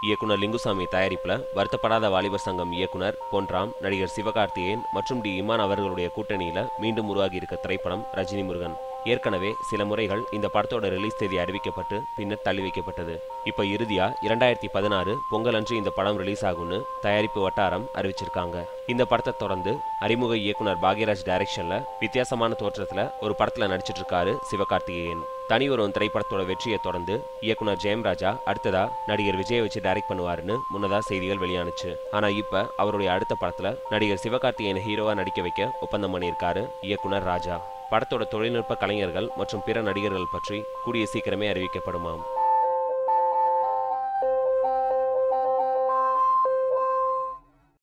இயக்குனர் லிங்குசாமி தயாரிப்புல வருத்தப்படாத வாலிபர் சங்கம் இயக்குனர் பொன்ராம் நடிகர் சிவகார்த்திகேயன் மற்றும் டி இமான் அவர்களுடைய கூட்டணியில மீண்டும் உருவாகி இருக்க திரைப்படம் ரஜினி முருகன் ஏற்கனவே சில முறைகள் இந்த படத்தோட ரிலீஸ் தேதி அறிவிக்கப்பட்டு பின்னர் தள்ளி வைக்கப்பட்டது இப்ப இறுதியா இரண்டாயிரத்தி பதினாறு பொங்கல் அன்று இந்த படம் ரிலீஸ் ஆகும்னு தயாரிப்பு வட்டாரம் அறிவிச்சிருக்காங்க இந்த படத்தை தொடர்ந்து அறிமுக இயக்குனர் பாக்யராஜ் டைரக்ஷன்ல வித்தியாசமான தோற்றத்துல ஒரு படத்துல நடிச்சிட்டு இருக்காரு சிவகார்த்திகேயன் தனி ஒருவன் திரைப்படத்தோட வெற்றியை தொடர்ந்து இயக்குனர் ஜெயம் ராஜா அடுத்ததா நடிகர் விஜய் வச்சு டைரக்ட் பண்ணுவாருன்னு முன்னதா செய்திகள் வெளியானுச்சு ஆனா இப்ப அவருடைய அடுத்த படத்துல நடிகர் சிவகார்த்திகேயன் ஹீரோவா நடிக்க வைக்க ஒப்பந்தம் பண்ணியிருக்காரு இயக்குனர் ராஜா படத்தோட தொழில்நுட்ப கலைஞர்கள் மற்றும் பிற நடிகர்கள் பற்றி கூடிய சீக்கிரமே அறிவிக்கப்படுமாம்